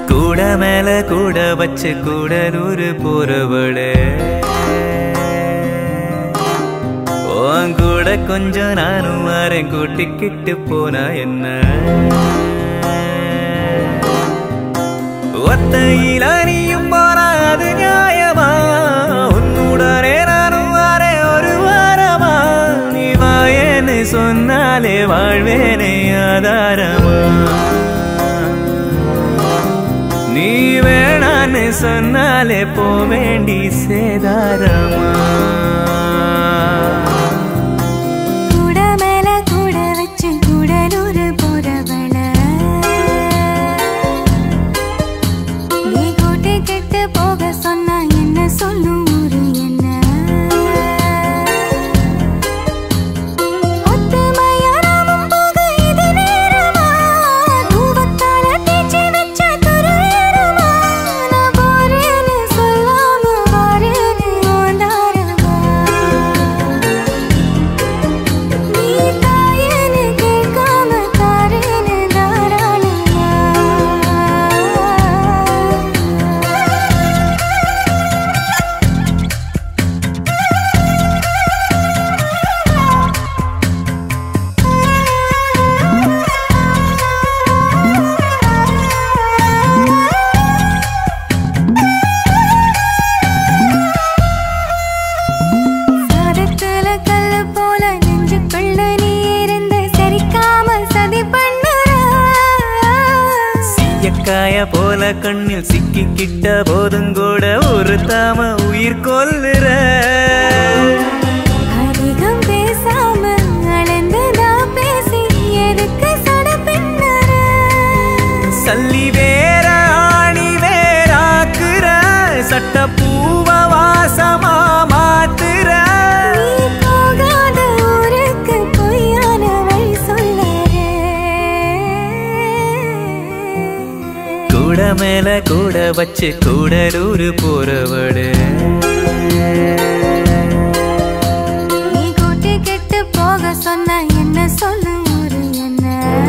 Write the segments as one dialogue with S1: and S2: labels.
S1: கூட மேல கூட வச்சு கூடலூர் போறவளே உன் கூட கொஞ்சம் நானும் வரேன் கூட்டிக்கிட்டு போனா என்ன ஒத்தையில நீயும் போனா அது நியாயமா உன்னுடனே நானும் வரேன் ஒரு வாரமா நீ வாயேன்னு சொன்னாலே வாழ்வேனே ஆதாரமா நீ வேணான்னு சொன்னாலே போ வேண்டி சேதாரமா
S2: கூட மேல கூட வச்சு கூடலூர் போறவள நீ கூட்டி கெட்டு போக சொன்னா என்ன சொல்லும் ஊரு என்ன ஒத்துமையா நாமும் போக இது நேரமா தூவத்தால தேய்ச்சி வச்ச துருவேறுமா நான் போறேன்னு சொல்லாம வாரேன்னு ஓந்தாரமா நீ தாயேன்னு கேட்காம தாரேன்னு தாராளமா சாதத்துல கல்லு போல நெஞ்சுக்குள்ள நீ இருந்து சரிக்காம சதி பண்ணுற
S1: சீயக்காய போல கண்ணில் சிக்கிக்கிட்ட போதும் கூட ஒரு தாம உயிர் கொல்லுற
S2: அதிகம் பேசாம அளந்து நான் பேசி எதுக்கு சட பின்னற
S1: சல்லி வேற ஆணி வேறாக்குற சட்ட பூவ வாசமா மாத்துற
S2: நீ போகாத ஊருக்கு பொய்யான வழி சொல்லறே
S1: கூட மேல கூட வச்சு கூடலூர் போறவளே
S2: நீ கூட்டி கெட்டு போக சொன்ன என்ன சொல்லும் ஊரு என்ன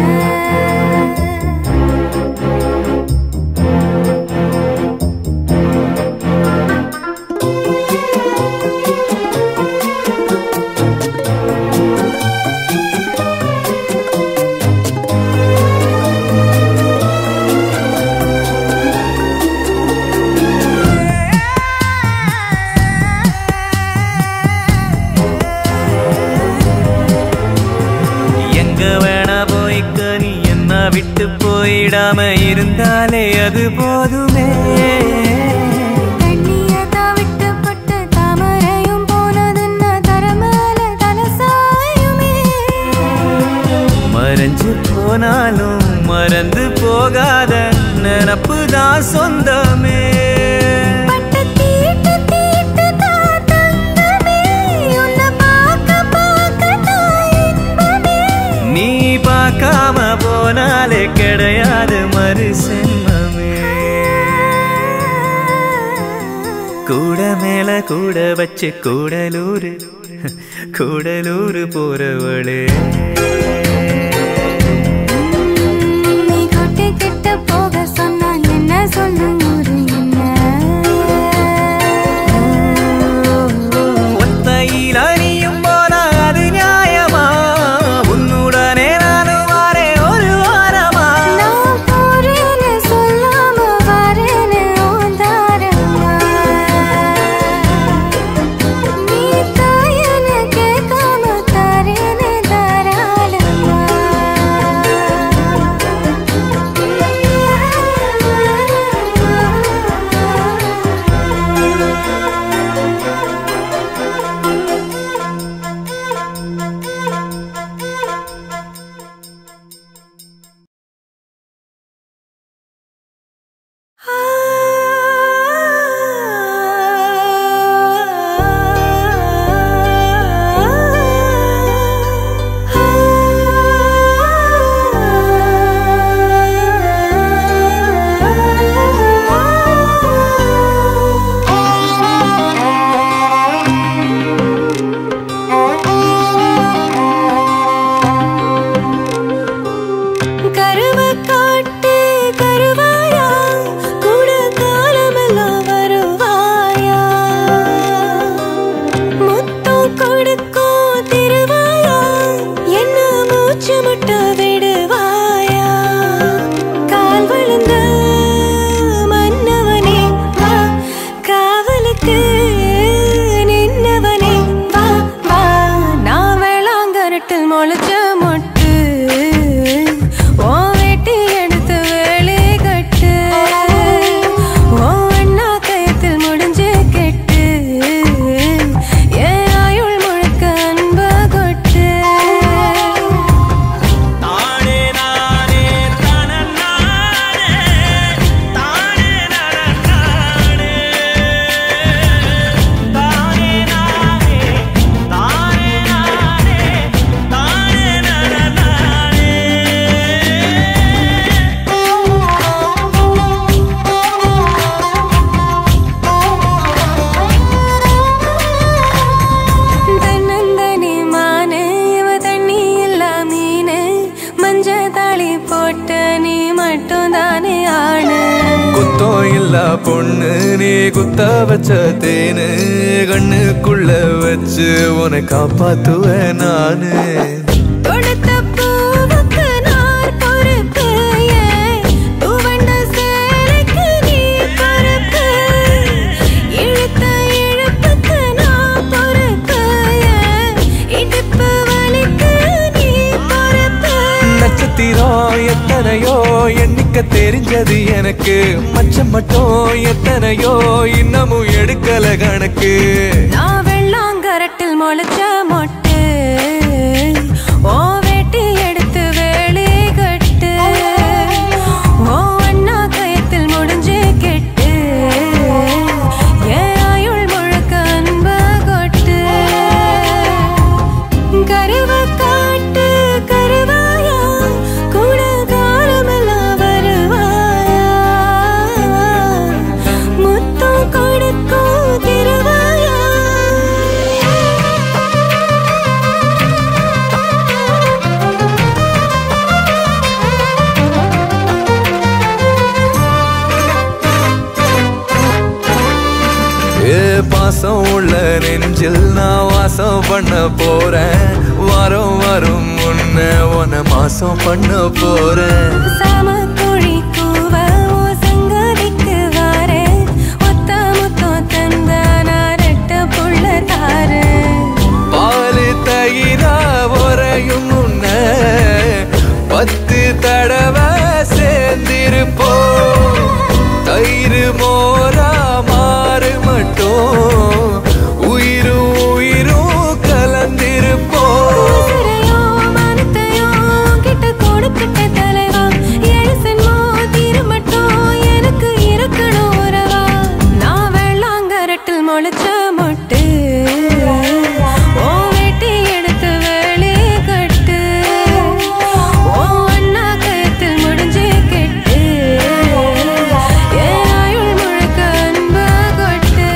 S1: எங்க வேணா போய்க்க நீ என்ன விட்டு போயிடாம இருந்தாலே அது போதுமே
S2: கண்ணியதான் விட்டுப்பட்டு தாமரையும் போனதுன்னா தரமேல தலசாயுமே
S1: மறைஞ்சு போனாலும் மறந்து போகாத நினப்பு தான் சொந்தமே
S2: பட்டு தீட்டு தீட்டு தான் தங்கமே உன்னை பார்க்க பார்க்க தான் இன்பமே
S1: நீ பார்க்காம போனாலே கிடையாது மறு சென்மமே கூட மேல கூட வச்சு கூடலூர் கூடலூர் போறவளே
S2: நீ கூட்டி கெட்டு போக சொன்னா என்ன சொல்லும் ஊரு என்ன
S1: ஒத்தையில் அணியும் போனா அது நியாயமா உன்னுடனே நானும் வாரேன் ஒரு வாரமா
S2: நான் போறேன்னு சொல்லாம வரேன்னு ஓந்தாரமா நீ தாயன்னு கேட்காம தாரேன்னு தாராளமா மட்டும் தானே ஆணு
S1: குத்தம் இல்ல பொண்ணு நீ குத்த வச்ச தேனு கண்ணுக்குள்ள வச்சு உன்னை காப்பாத்துவேன் நானு
S2: தொடுத்த பூவுக்கு நார் பொறுப்பு ஏன்? துவண்ட சேலைக்கு நீர் பொறுப்பு. இழுத்த இழுப்புக்கு நான் பொறுப்பு ஏன்? இடுப்பு வலிக்கு நீ பொறுப்பு.
S1: நட்சத்திரம் எத்தனையோ எண்ணிக்க தெரிஞ்சது எனக்கு மச்சம் மட்டும் எத்தனையோ இன்னமும் எடுக்கல கணக்கு
S2: நான் வெள்ளாங்கரட்டில் முளைச்ச மொட்டு ஓ வேட்டி எடுத்து வேலி கட்டு ஓ அண்ணா கயத்தில் முடிஞ்சு கெட்டு என் ஆயுள் முழுக்க அன்ப கொட்டு கருவ காட்டு கருவாயா கூட காலமெல்லாம் வருவாயா முத்தம் கொடுக்கும் திருவாயா
S1: ஏ பாசம் உள்ள நெஞ்சில் நான் வாசம் பண்ண போறேன் வரும் வரும் முன்ன உன மாசம் பண்ண போறேன்
S2: சாமக்குழி கூவ ஓ சங்கதிக்கு வாரேன். ஒத்த முத்தம் தந்த நான் ரெட்ட புள்ள தாரேன்.
S1: பாலு தயிரா உறையும் முன்ன பத்து தடவை சேர்ந்திருப்போம் தயிர் மோரா மாறு மட்டும் உயிரும் உயிரும் கலந்திருப்போம்
S2: உசிரையோ, மனத்தையோ கிட்ட கொடுத்துட்ட தலைவா. ஏழு சென்மோ தீரமட்டும் எனக்கு இருக்கணும் உறவா. நான் வெள்ளாங்கரட்டில் முளைச்ச மொட்டு. உன் வேட்டி எடுத்து வேலி கட்டு. உன் அண்ணா கயத்தில் முடிஞ்சு கெட்டு. என் ஆயுள் முழுக்க அன்ப கொட்டு.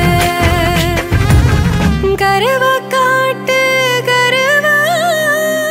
S2: கருவ காட்டு கருவாயா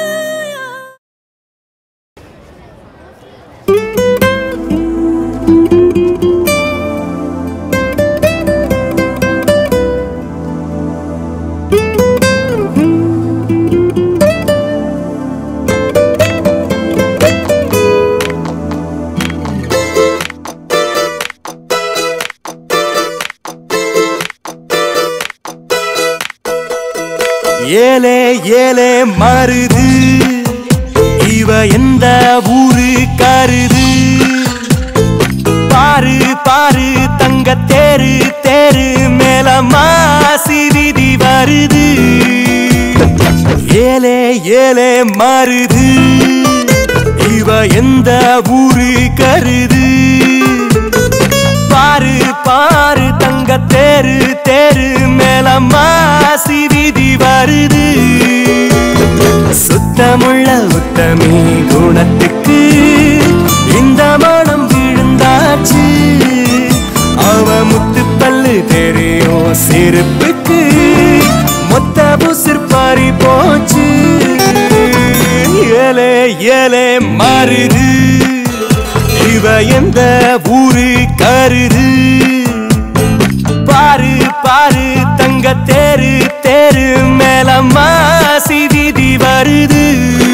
S1: ஏலே ஏலே மருது இவ எந்த ஊரு கருது பாரு பாரு தங்க தேரு தேரு மேல மாசி விதி வருது ஏலே ஏலே மருது இவ எந்த ஊரு கருது பாரு பாரு தங்க தேரு தேரு மேல மாசி விதி வருது சுத்தமுள்ள உத்தமி குணத்துக்கு இந்த மனம் விழுந்தாச்சு அவ முத்து பல்லு தெரியும் செருப்புக்கு மொத்த புசிர் பாரி போச்சு ஏலே ஏலே மாறுது இவ எந்த ஊரு கருது பாரு பாரு தங்க தேரு தேரு மேல மாசி விதி வருது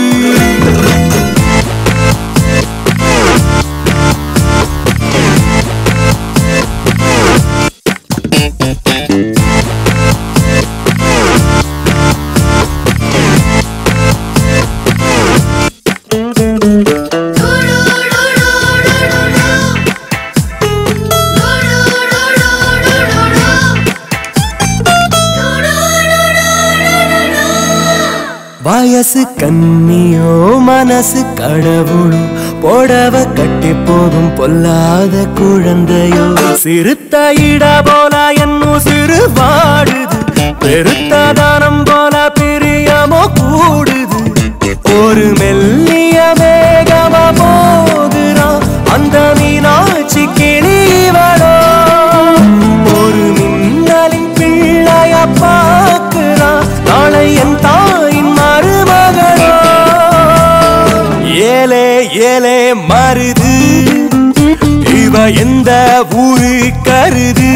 S1: வயசு கண்ணியோ மனசு கடவுளோ போடவ கட்டி போகும் பொல்லாத குழந்தையோ சிறுத்த இட போல என்னும் சிறு வாடுது பெருத்த தானம் போல பிரியமோ கூடுது ஒரு மெல்லிய வேகமா போகிறான் அந்த மீனாட்சி கிளிவளோ ஒரு மின்னலின் பிள்ளைய பார்க்கிறான் நாளை என் தாயின் மருமகளோ ஏலே ஏலே மருது
S3: இவ எந்த ஊரு கருது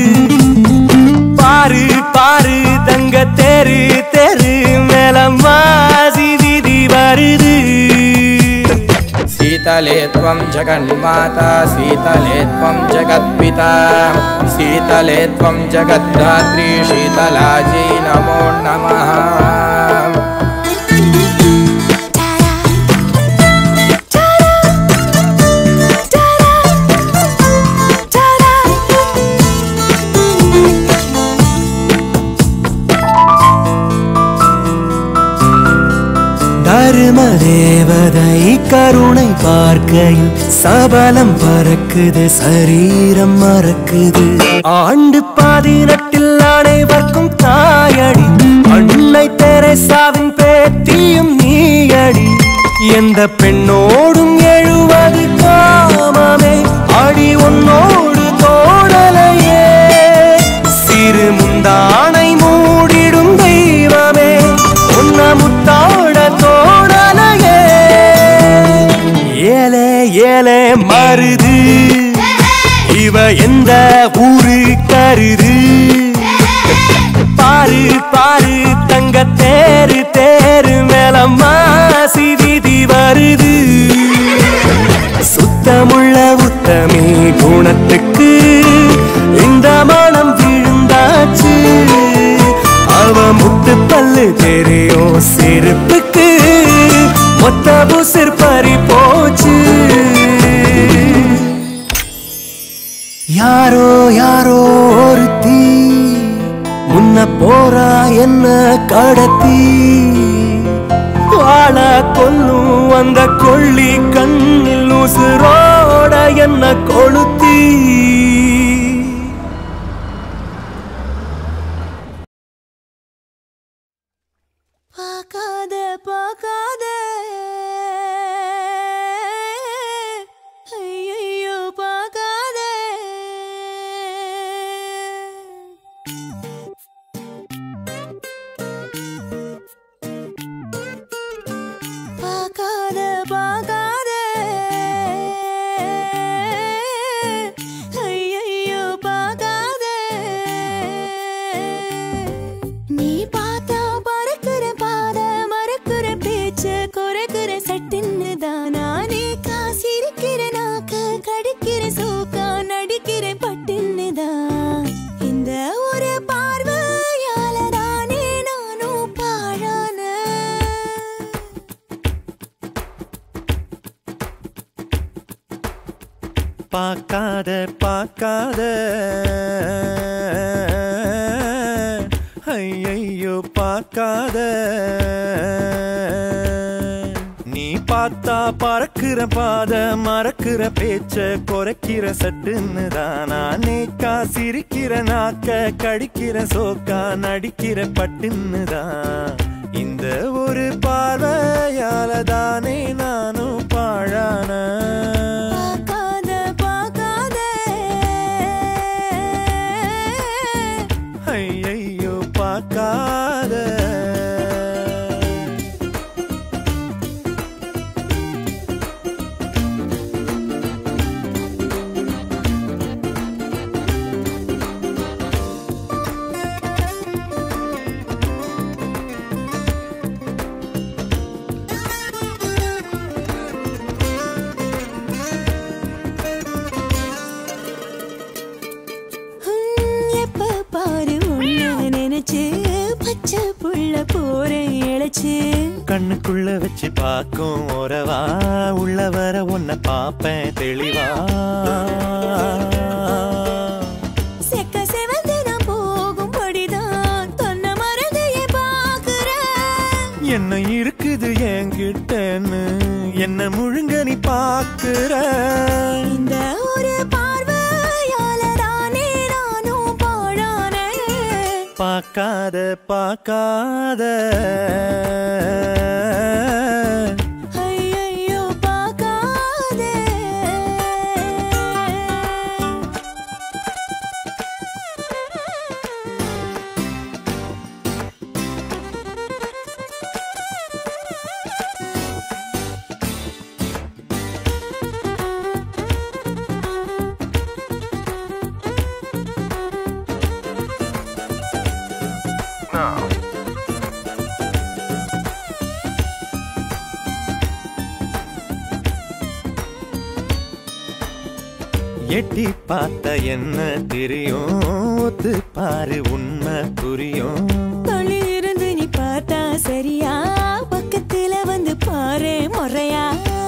S3: பாரு பாரு தங்க தெரு தெரு மேல மாசி விதி வருது
S4: शीतले त्वं जगन्माता शीतले त्वं जगत्पिता शीतले त्वं जगद्धात्री शीतलाजी नमो नमः
S3: தரும தேவதை கருணை பார்க்கையில் சபலம் பறக்குது சரீரம் மறக்குது ஆண்டு பதினெட்டில் அனைவர்க்கும் தாயடி அன்னை தெரசாவின் பேத்தியும் நீயடி எந்த பெண்ணோடும் எழுவது காமமே அடி உன்னோடு தோடலையே சிறு முந்தானை மூடிடும் தெய்வமே உன்ன முத்தாட தோடலையே ஏலே ஏலே மருது இவ எந்த ஊரு கருது பாரு பாரு தங்க தேரு தேரு மேல மாசி விதி வருது சுத்தமுள்ள உத்தமே குணத்துக்கு இந்த மனம் விழுந்தாச்சு அவ முத்து பல்லு தெரியும் செருப்புக்கு மொத்த புசிர் பறி போச்சு யாரோ யாரோ ஒருத்தி முன்ன போறா என்ன கடத்தி வாழ கொல்லும் அந்த கொள்ளி கண்ணில் உசுரோட என்ன கொளுத்தி
S2: பார்க்காத பார்க்காத ஐயையோ பார்க்காத பார்க்காத பார்க்காத ஐயையோ பார்க்காத நீ பார்த்தா பறக்குற பாத மறக்குற பேச்சு குறைக்குற சட்டுன்னு தான் நானே காசிருக்கிற நாக்க கடிக்கிற சோக்கா நடிக்கிற பட்டுன்னு தான் இந்த ஒரு பார்வையால தானே நானும் பாழான
S3: பார்க்காத பார்க்காத ஐயையோ பார்க்காத நீ பார்த்தா பறக்கிற பாத மறக்கிற பேச்ச குறைக்கிற சட்டுன்னு தான் நானே காசிருக்கிற நாக்க கடிக்கிற சோக்கா நடிக்கிற பட்டுன்னு தான் இந்த ஒரு பார்வையால தானே நானும் பாழான
S2: பார்க்காத பார்க்காத
S3: ஐயையோ பார்க்காத
S2: ஹம், எப்ப பாரு உன்னை நினைச்சு பச்சை புள்ள போறேன் இழைச்சு
S3: கண்ணுக்குள்ள வச்சு பார்க்கும் உறவா உள்ள வர உன்னை பார்ப்பேன் தெளிவா
S2: செக்க செவந்து நான் போகும்படிதான் தொன்ன மறந்தையே பாக்குறேன்
S3: என்ன இருக்குது என்கிட்டன்னு என்ன முழுங்க நீ பாக்குற
S2: இந்த ஒரு பார்வையால தானே நானும் பாழானேன்
S3: பார்க்காத பார்க்காத
S2: ஐயையோ பார்க்காதே
S3: எட்டி பார்த்த என்ன தெரியும் ஒத்து பாரு உண்மை புரியும்
S2: தொழி இருந்து நீ பார்த்தா சரியா பக்கத்துல வந்து பாரு முறையா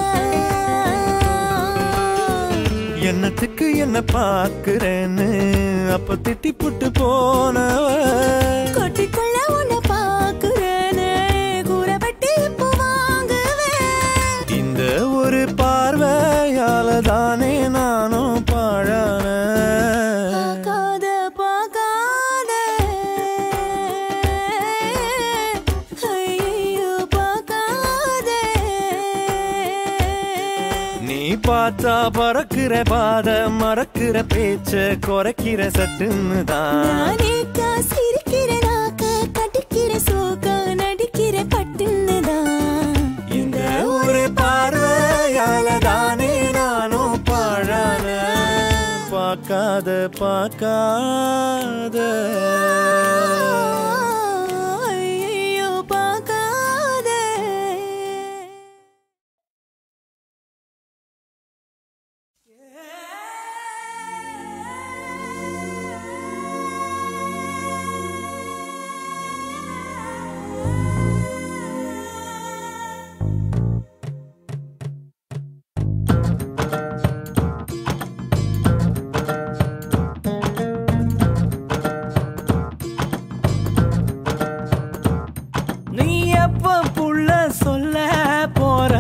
S3: என்னத்துக்கு என்ன பாக்குறேன்னு அப்ப திட்டி புட்டு போனவ
S2: கொட்டிக்குள்ள உன்னை பாக்குறேனே கூறப்பட்டு இப்போ வாங்குவேன்
S3: இந்த ஒரு பார்வையால தானே நானும் பாழான
S2: பார்க்காத பார்க்காத ஐயோ பார்க்காத
S3: நீ பார்த்தா பறக்கிற பாத மறக்கிற பேச்ச குறைக்கிற சட்டுன்னு தான்
S2: நானேக்கா சிரிக்கிற நாக்க கடிக்கிற சோக்க நடிக்கிற பட்டுன்னுதான்
S3: இந்த ஒரு பார்வையால தானே நானும் பாழான பார்க்காத பார்க்காத
S2: ஐயோ பார்க்காத
S3: நீ எப்ப புள்ள சொல்ல போற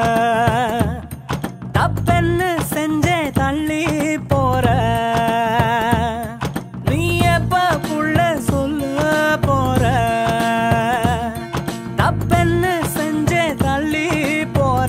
S3: தப்பென்னு செஞ்சே தள்ளி போற நீ எப்ப புள்ள சொல்ல போற தப்பென்னு செஞ்சே தள்ளி போற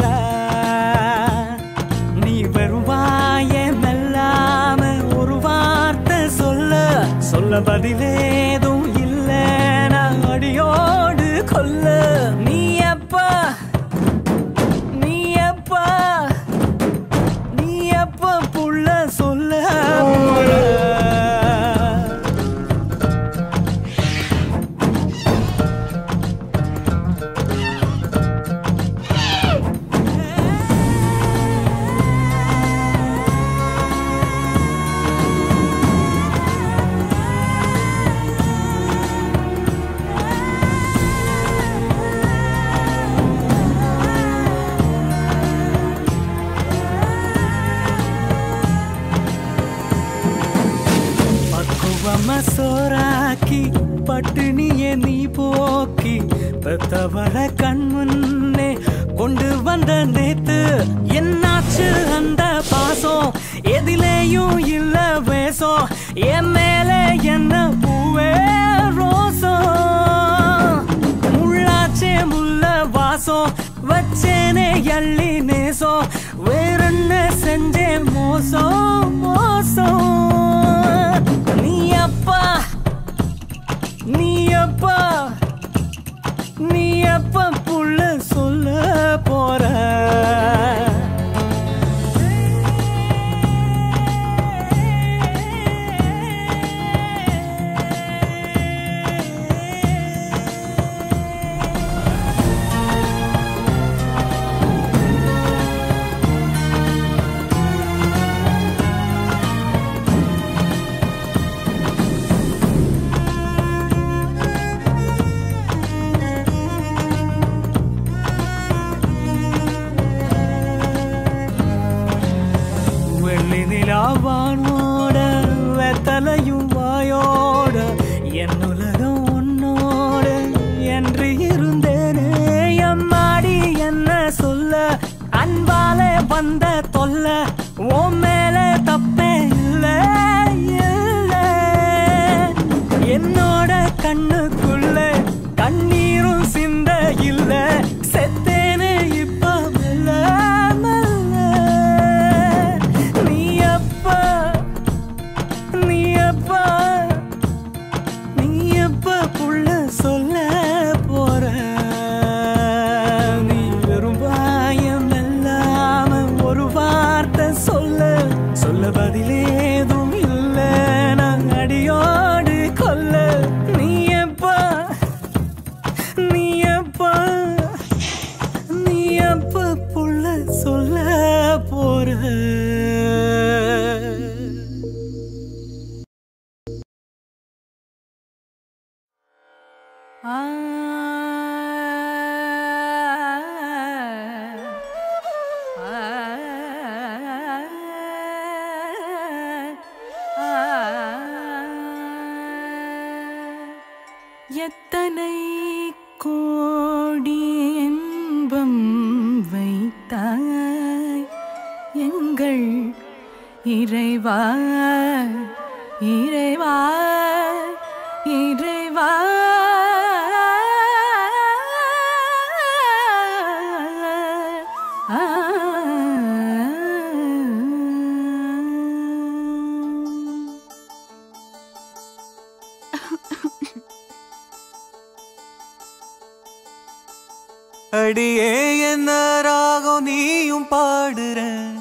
S3: நீ வருவாய மெல்லாம ஒரு வார்த்தை சொல்ல சொல்ல பதிலேதும் இல்ல நான் அடியோடு கொல்ல நீ எப்ப நீ எப்ப நீ எப்ப புள்ள சொல்ல போற பக்குவம சோறாக்கி பட்டினிய நீ போக்கி பெத்தவள கண் முன்னே கொண்டு வந்த நேத்து என்னாச்சு அந்த பாசம் எதிலேயும் இல்ல வேஷம் என் மேல என்ன பூவே ரோசம் முள்ளாச்சே முள்ள வாசம் வச்சேனே எள்ளி நேசம் வேறென்ன செஞ்சே மோசம் மோசம் நீ அப்பா நீ அப்பா நீ அப்ப புள்ள சொல்ல போற வெள்ளி நிலாவானோட வெத்தலையும் வாயோட என் உலகம் உன்னோட என்று இருந்தேனே அம்மாடி என்ன சொல்ல அன்பாலே வந்த தொல்ல உன் மேல தப்பே இல்ல இல்ல என்னோட கண்ணுக்குள்ள கண்ணீரும் சிந்த இல்ல செத்தேனே இப்ப மெல்ல மெல்ல நீ அப்பா நீ அப்பா நீ எப்ப புள்ள சொல்ல போற நீ வெறும் வாயம் இல்லாம ஒரு வார்த்தை சொல்ல சொல்ல பதிலேதும் இல்ல நான் அடியோடு கொல்ல நீ எப்பா நீ எப்பா நீ எப்ப புள்ள சொல்ல போற
S5: எத்தனை கோடி இன்பம் வைத்தாய் எங்கள் இறைவா இறைவா இறைவா
S1: அடியே என்ன ராகம் நீயும் பாடுற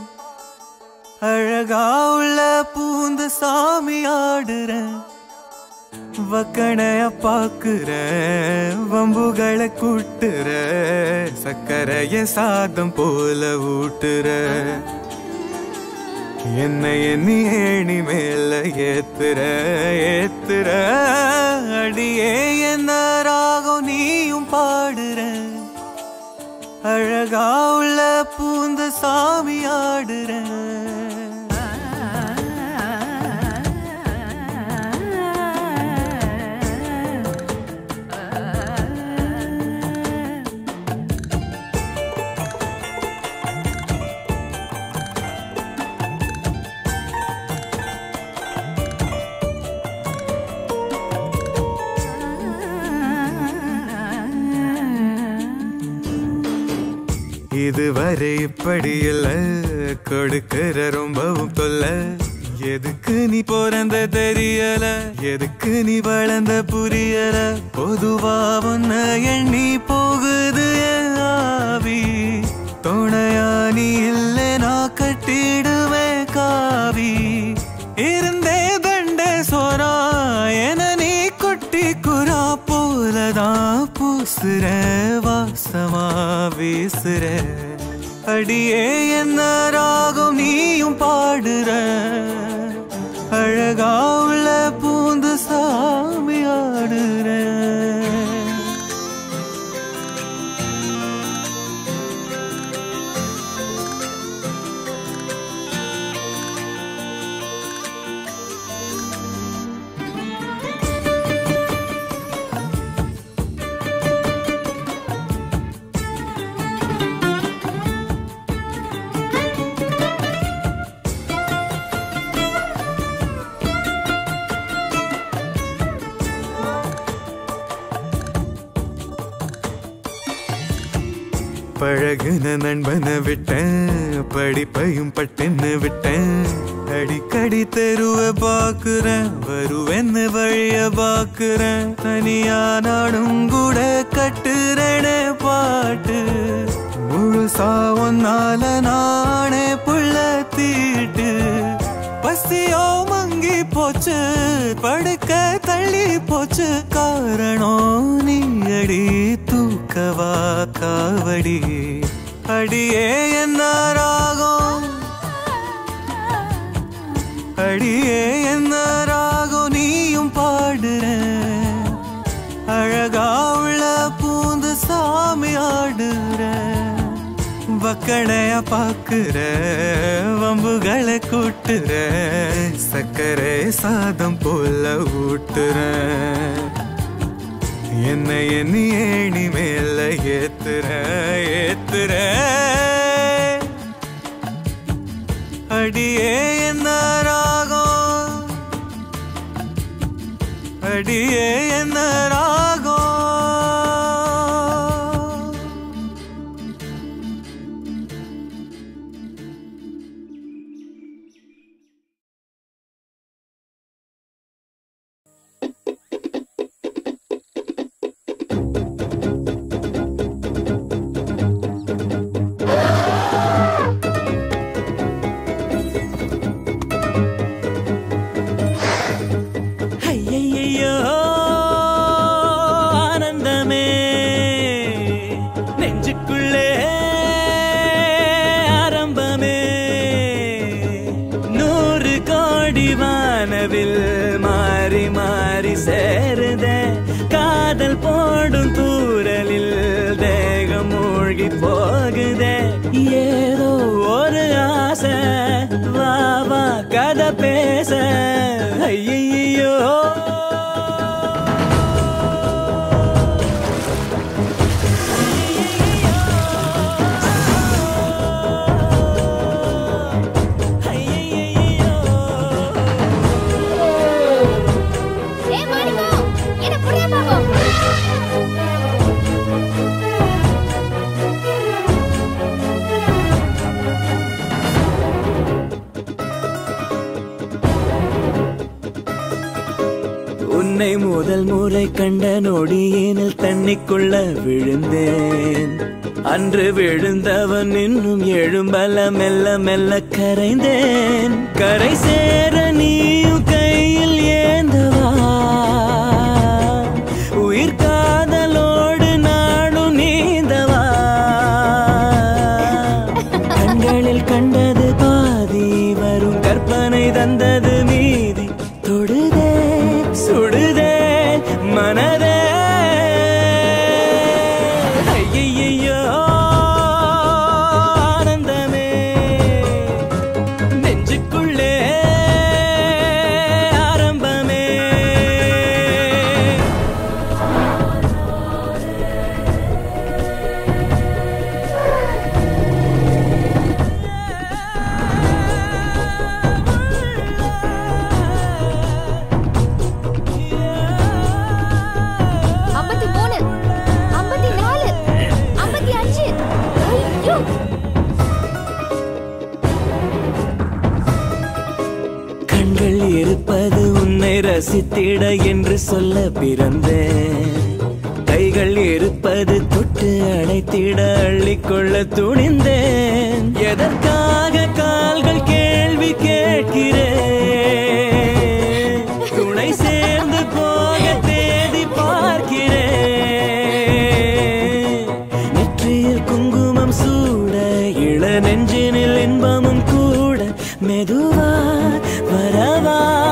S1: அழகா உள்ள பூந்து சாமி ஆடுற வக்கணைய பாக்குற வம்புகளை கூட்டுற சக்கரைய சாதம் போல ஊட்டுற என்னை எண்ணி ஏணி மேல ஏத்துற ஏத்துற அடியே என்ன ராகம் நீயும் பாடுற அழகா உள்ள பூந்து சாமி ஆடுற இதுவரை இப்படி இல்ல கொடுக்கிற ரொம்பவும் தொல்ல எதுக்கு நீ பிறந்த தெரியல எதுக்கு நீ வளர்ந்த புரியல பொதுவா உன்ன எண்ணி போகுது என் ஆவி துணையா நீ இல்ல நான் கட்டிடுவேன் காவி இருந்தே தண்டே சோரா என நீ குட்டி குரா போலதான் பூசுற வாசமா வீசுற அடியே என்ன ராகம் நீயும் பாடுற அழகா உள்ள பூந்து சாமி ஆடுற பழகுன நண்பனை விட்டேன் படிப்பையும் பட்டுன்னு விட்டேன் அடிக்கடி தெருவ பாக்குறேன் வருவேன்னு வழிய பாக்குறேன் தனியா நாடும் கூட கட்டுறேனே பாட்டு முழுசா ஒன்னால நானே புள்ள தீட்டு பசியோ மங்கி போச்சு படுக்க தள்ளி போச்சு காரணம் நீ அடி தூக்கவா காவடி அடியே என்ன ராகம் அடியே என்ன ராகம் நீயும் பாடுற அழகா உள்ள பூந்து சாமி ஆடுற வக்கணைய பாக்குற வம்புகளை கூட்டுற சக்கரை சாதம் போல ஊட்டுற என்னை எண்ணி ஏணி மேல ஏத்துற ஏத்துற அடியே என்ன ராகம் அடியே என்ன ராகம்
S3: ஐயையையோ ஆனந்தமே நெஞ்சுக்குள்ளே ஆரம்பமே நூறு கோடி வானவில் மாறி மாறி சேருதே காதல் போடும் தூரலில் தேகம் மூழ்கி போகுதே ஏதோ ஒரு ஆசை வா வா கதை பேச ஐயையோ உன்னை முதல் முறை கண்ட நொடியினில் தண்ணிக்குள்ள விழுந்தேன் அன்று விழுந்தவன் இன்னும் எழும்பல மெல்ல மெல்ல கரைந்தேன் கரை சேர நீயும் கையில் ஏந்தவா உயிர் காதலோடு நாடும் நீந்தவா கண்களில் கண்டது பாதி வரும் கற்பனை தந்தது மீதி தொடுதே சுடுதே மனதே ஐயையையோ, ஆனந்தமே நெஞ்சுக்குள்ளே ஆரம்பமே
S6: ஐம்பத்தி மூணு ஐம்பத்தி நாலு ஐம்பத்தி அஞ்சு ஐயோ
S3: கண்கள் இருப்பது உன்னை ரசித்திட என்று சொல்ல பிறந்தேன் கைகள் இருப்பது தொட்டு அணைத்திட அள்ளிக்கொள்ள துணிந்தேன் எதற்காக கால்கள் கேள்வி கேட்கிறேன் துணை சேர்ந்து போக தேதி பார்க்கிறேன் நெற்றியில் குங்குமம் சூட இள நெஞ்சினில் இன்பமும் கூட மெதுவா வரவா